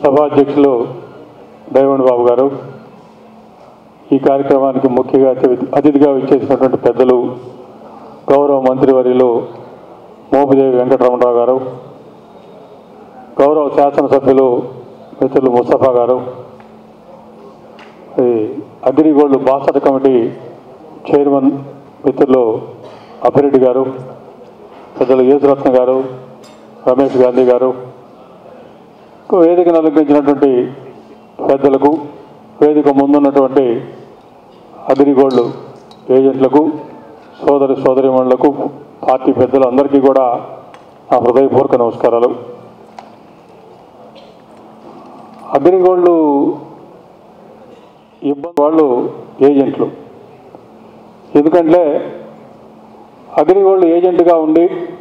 సభాధ్యక్షులు దైవణ్ బాబు గారు ఈ కార్యక్రమానికి ముఖ్యంగా అతి- అతిథిగా విచ్చేసినటువంటి పెద్దలు గౌరవ మంత్రివర్యులు మోపిదేవి వెంకటరమణరావు గారు గౌరవ శాసనసభ్యులు మిత్రులు ముస్తఫా గారు ఈ అగ్రిగోల్డ్ బాసట కమిటీ చైర్మన్ మిత్రులు అభిరెడ్డి గారు పెద్దలు యేసురత్న గారు రమేష్ గాంధీ గారు వేదికను అలంకరించినటువంటి పెద్దలకు వేదిక ముందున్నటువంటి అగ్రిగోల్డ్ ఏజెంట్లకు సోదరి సోదరిమణులకు పార్టీ పెద్దలు అందరికీ కూడా నా హృదయపూర్వక నమస్కారాలు అగ్రిగోల్డ్ ఇబ్బంది వాళ్ళు ఏజెంట్లు ఎందుకంటే అగ్రిగోల్డ్ ఏజెంట్గా ఉండి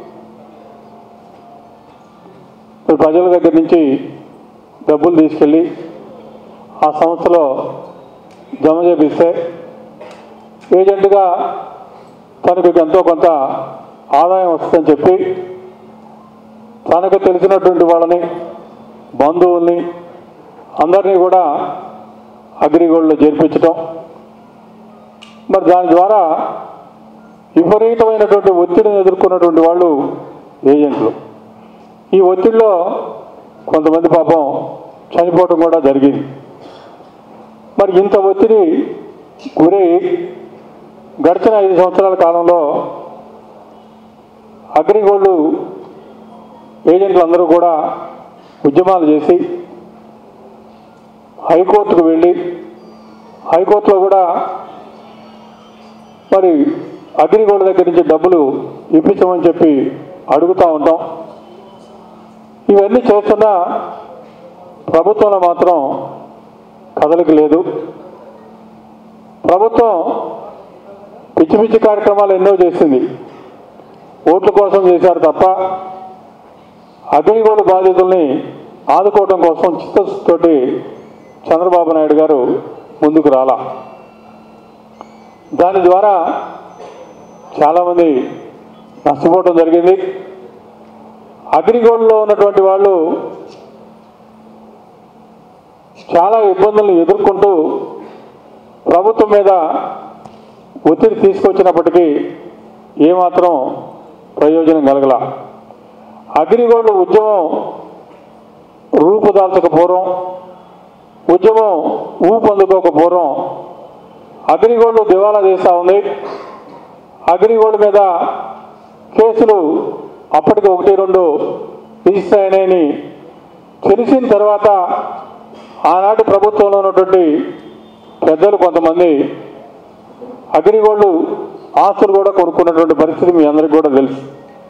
ఇప్పుడు ప్రజల దగ్గర నుంచి డబ్బులు తీసుకెళ్ళి ఆ సంస్థలో జమ చేపిస్తే ఏజెంట్గా తనకు ఎంతో కొంత ఆదాయం వస్తుందని చెప్పి తనకు తెలిసినటువంటి వాళ్ళని బంధువుల్ని అందరినీ కూడా అగ్రిగోల్డ్లో చేర్పించటం మరి దాని ద్వారా విపరీతమైనటువంటి ఒత్తిడిని ఎదుర్కొన్నటువంటి వాళ్ళు ఏజెంట్లు ఈ ఒత్తిడిలో కొంతమంది పాపం చనిపోవటం కూడా జరిగింది మరి ఇంత ఒత్తిడి గురై గడిచిన ఐదు సంవత్సరాల కాలంలో అగ్రిగోల్డ్ ఏజెంట్లు అందరూ కూడా ఉద్యమాలు చేసి హైకోర్టుకు వెళ్ళి హైకోర్టులో కూడా మరి అగ్రిగోల్డ్ దగ్గర నుంచి డబ్బులు ఇప్పించమని చెప్పి అడుగుతూ ఉంటాం ఇవన్నీ చేస్తున్నా ప్రభుత్వంలో మాత్రం కదలిక లేదు ప్రభుత్వం పిచ్చి పిచ్చి కార్యక్రమాలు ఎన్నో చేసింది ఓట్ల కోసం చేశారు తప్ప అగ్నిగోళ బాధితుల్ని ఆదుకోవడం కోసం చిత్తశుద్ధితోటి చంద్రబాబు నాయుడు గారు ముందుకు రాలా దాని ద్వారా చాలామంది నష్టపోవడం జరిగింది అగ్రిగోల్డ్లో ఉన్నటువంటి వాళ్ళు చాలా ఇబ్బందులను ఎదుర్కొంటూ ప్రభుత్వం మీద ఒత్తిడి తీసుకొచ్చినప్పటికీ ఏమాత్రం ప్రయోజనం కలగల అగ్రిగోల్డ్ ఉద్యమం రూపుదాల్చక పూర్వం ఉద్యమం ఊపందుకోక పూర్వం అగ్రిగోల్డ్ దివాలా చేస్తూ ఉంది అగ్రిగోల్డ్ మీద కేసులు అప్పటికి ఒకటి రెండు రిజిస్టర్ అయినాయని తెలిసిన తర్వాత ఆనాటి ప్రభుత్వంలో ఉన్నటువంటి పెద్దలు కొంతమంది అగ్రిగోల్డ్ ఆస్తులు కూడా కొనుక్కున్నటువంటి పరిస్థితి మీ అందరికీ కూడా తెలుసు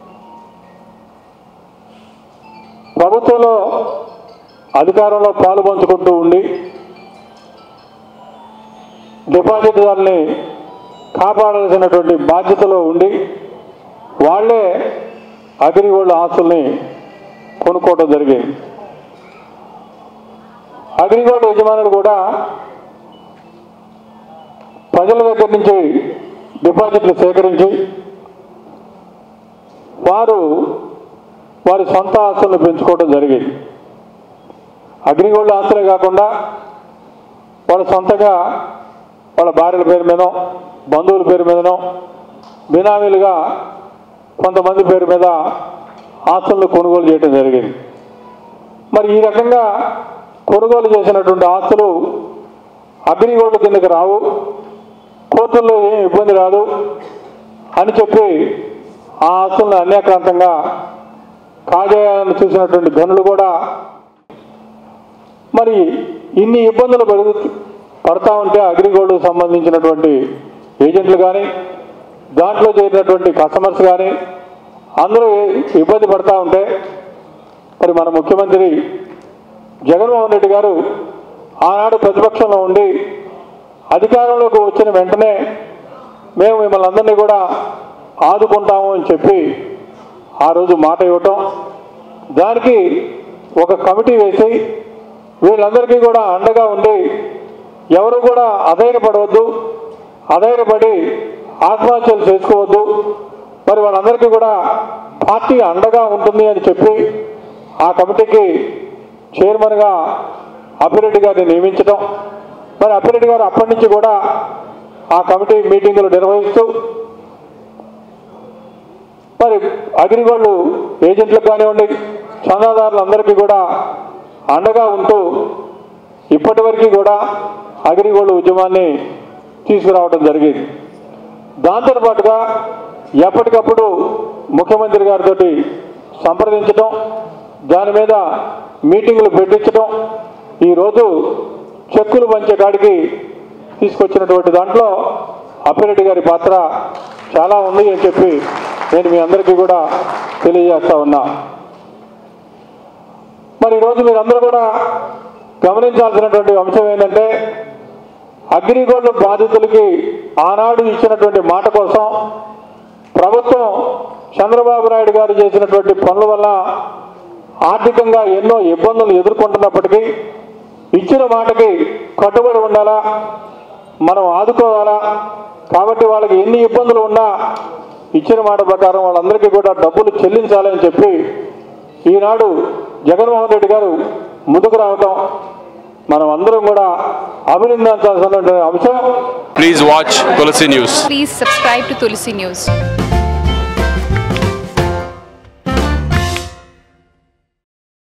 ప్రభుత్వంలో అధికారంలో పాలు పంచుకుంటూ ఉండి డిపాజిట్దారుల్ని కాపాడాల్సినటువంటి బాధ్యతలో ఉండి వాళ్ళే అగ్రిగోల్డ్ ఆస్తుల్ని కొనుక్కోవడం జరిగింది అగ్రిగోల్డ్ యజమానులు కూడా ప్రజల దగ్గర నుంచి డిపాజిట్లు సేకరించి వారు వారి సొంత ఆస్తులను పెంచుకోవడం జరిగింది అగ్రిగోల్డ్ ఆస్తులే కాకుండా వాళ్ళ సొంతంగా వాళ్ళ భార్యల పేరు మీదనో బంధువుల పేరు మీదనో బినామీలుగా కొంతమంది పేరు మీద ఆస్తులను కొనుగోలు చేయడం జరిగింది మరి ఈ రకంగా కొనుగోలు చేసినటువంటి ఆస్తులు అగ్రిగోల్డ్ కిందకి రావు కోర్టుల్లో ఏం ఇబ్బంది రాదు అని చెప్పి ఆ ఆస్తులను అన్యాక్రాంతంగా కాజేయాలని చూసినటువంటి గనులు కూడా మరి ఇన్ని ఇబ్బందులు పడుతూ పడతా ఉంటే అగ్రిగోల్డ్కి సంబంధించినటువంటి ఏజెంట్లు కానీ దాంట్లో చేరినటువంటి కస్టమర్స్ కానీ అందరూ ఇబ్బంది పడతా ఉంటే మరి మన ముఖ్యమంత్రి జగన్మోహన్ రెడ్డి గారు ఆనాడు ప్రతిపక్షంలో ఉండి అధికారంలోకి వచ్చిన వెంటనే మేము మిమ్మల్ని అందరినీ కూడా ఆదుకుంటాము అని చెప్పి ఆ రోజు మాట ఇవ్వటం దానికి ఒక కమిటీ వేసి వీళ్ళందరికీ కూడా అండగా ఉండి ఎవరు కూడా అధైర్యపడవద్దు అధైర్యపడి ఆత్మహత్యలు చేసుకోవద్దు మరి వాళ్ళందరికీ కూడా పార్టీ అండగా ఉంటుంది అని చెప్పి ఆ కమిటీకి చైర్మన్గా అప్పిరెడ్డి గారిని నియమించడం మరి అప్పిరెడ్డి గారు అప్పటి నుంచి కూడా ఆ కమిటీ మీటింగులు నిర్వహిస్తూ మరి అగ్రిగోల్డ్ ఏజెంట్లకు కానివ్వండి చందాదారులందరికీ కూడా అండగా ఉంటూ ఇప్పటి వరకు కూడా అగ్రిగోల్డ్ ఉద్యమాన్ని తీసుకురావడం జరిగింది దాంతో పాటుగా ఎప్పటికప్పుడు ముఖ్యమంత్రి గారితో సంప్రదించడం దాని మీద మీటింగులు పెట్టించడం ఈరోజు చెక్కులు పంచే కాడికి తీసుకొచ్చినటువంటి దాంట్లో అప్పిరెడ్డి గారి పాత్ర చాలా ఉంది అని చెప్పి నేను మీ అందరికీ కూడా తెలియజేస్తా ఉన్నా మరి ఈరోజు మీరందరూ కూడా గమనించాల్సినటువంటి అంశం ఏంటంటే అగ్రిగోల్డ్ బాధితులకి ఆనాడు ఇచ్చినటువంటి మాట కోసం ప్రభుత్వం చంద్రబాబు నాయుడు గారు చేసినటువంటి పనుల వల్ల ఆర్థికంగా ఎన్నో ఇబ్బందులు ఎదుర్కొంటున్నప్పటికీ ఇచ్చిన మాటకి కట్టుబడి ఉండాలా మనం ఆదుకోవాలా కాబట్టి వాళ్ళకి ఎన్ని ఇబ్బందులు ఉన్నా ఇచ్చిన మాట ప్రకారం వాళ్ళందరికీ కూడా డబ్బులు చెల్లించాలని చెప్పి ఈనాడు జగన్మోహన్ రెడ్డి గారు ముందుకు రావటం మనం అందరం కూడా అభినందించాల్సినటువంటి అంశం Please watch Tulsi News. Please subscribe to Tulsi News.